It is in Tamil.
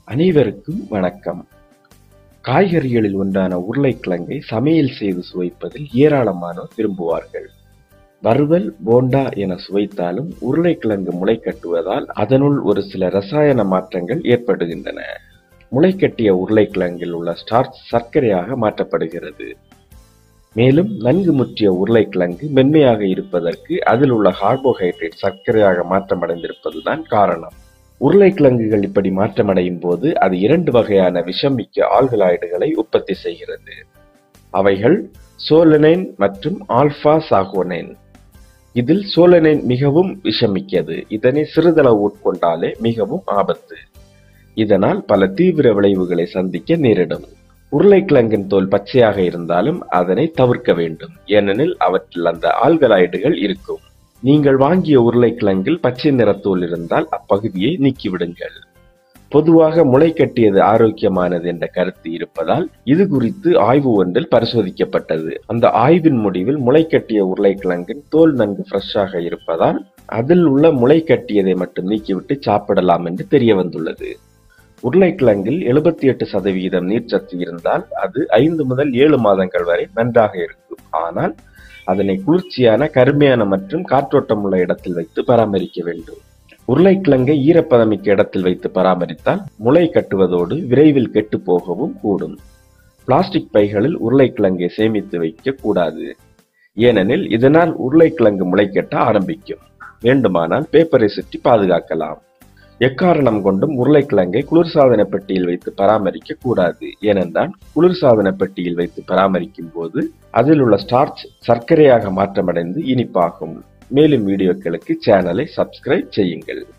அனைவருக்கும் வணக்கம் காய்கறிகளில் ஒன்றான உருளைக்கிழங்கை சமையல் செய்து சுவைப்பதில் ஏராளமானோர் விரும்புவார்கள் வறுவல் போண்டா என சுவைத்தாலும் உருளைக்கிழங்கு முளை கட்டுவதால் அதனுள் ஒரு சில ரசாயன மாற்றங்கள் ஏற்படுகின்றன முளைக்கட்டிய உருளைக்கிழங்கில் உள்ள ஸ்டார்ச் சர்க்கரையாக மாற்றப்படுகிறது மேலும் நன்கு முற்றிய உருளைக்கிழங்கு மென்மையாக இருப்பதற்கு அதில் உள்ள கார்போஹைட்ரேட் சர்க்கரையாக மாற்றமடைந்திருப்பதுதான் காரணம் உருளைக்கிழங்குகள் இப்படி மாற்றமடையும் போது அது இரண்டு வகையான விஷமிக்க ஆல்கலாய்டுகளை உற்பத்தி செய்கிறது அவைகள் சோலனைன் மற்றும் ஆல்பா சாகோனைன் இதில் சோலனைன் மிகவும் விஷமிக்கது இதனை சிறிதளவு உட்கொண்டாலே மிகவும் ஆபத்து இதனால் பல தீவிர விளைவுகளை சந்திக்க நேரிடும் உருளைக்கிழங்கின் தோல் பச்சையாக இருந்தாலும் அதனை தவிர்க்க வேண்டும் ஏனெனில் அவற்றில் அந்த ஆல்கலாய்டுகள் இருக்கும் நீங்கள் வாங்கிய உருளைக்கிழங்கில் பச்சை நிறத்தோல் இருந்தால் அப்பகுதியை நீக்கிவிடுங்கள் பொதுவாக முளை கட்டியது ஆரோக்கியமானது என்ற கருத்து இருப்பதால் இது குறித்து ஆய்வு ஒன்றில் பரிசோதிக்கப்பட்டது அந்த ஆய்வின் முடிவில் முளை கட்டிய உருளைக்கிழங்கின் தோல் நன்கு ஃப்ரெஷ்ஷாக இருப்பதால் அதில் உள்ள முளை கட்டியதை மட்டும் நீக்கிவிட்டு சாப்பிடலாம் என்று தெரிய வந்துள்ளது உருளைக்கிழங்கில் எழுபத்தி எட்டு சதவீதம் நீர்ச்சத்து இருந்தால் அது ஐந்து முதல் ஏழு மாதங்கள் வரை நன்றாக இருக்கும் ஆனால் அதனை குளிர்ச்சியான கருமையான மற்றும் காற்றோட்டம் உள்ள இடத்தில் வைத்து பராமரிக்க வேண்டும் உருளைக்கிழங்கை ஈரப்பதமிக்க இடத்தில் வைத்து பராமரித்தால் முளை கட்டுவதோடு விரைவில் கெட்டு போகவும் கூடும் பிளாஸ்டிக் பைகளில் உருளைக்கிழங்கை சேமித்து வைக்க கூடாது ஏனெனில் இதனால் உருளைக்கிழங்கு முளைக்கட்ட ஆரம்பிக்கும் வேண்டுமானால் பேப்பரை சுற்றி பாதுகாக்கலாம் எக்காரணம் கொண்டும் உருளைக்கிழங்கை குளிர்சாதன பெட்டியில் வைத்து பராமரிக்க கூடாது ஏனென்றால் குளிர்சாதன பெட்டியில் வைத்து பராமரிக்கும் போது அதில் உள்ள ஸ்டார்ச் சர்க்கரையாக மாற்றமடைந்து இனிப்பாகும் மேலும் வீடியோக்களுக்கு சேனலை சப்ஸ்கிரைப் செய்யுங்கள்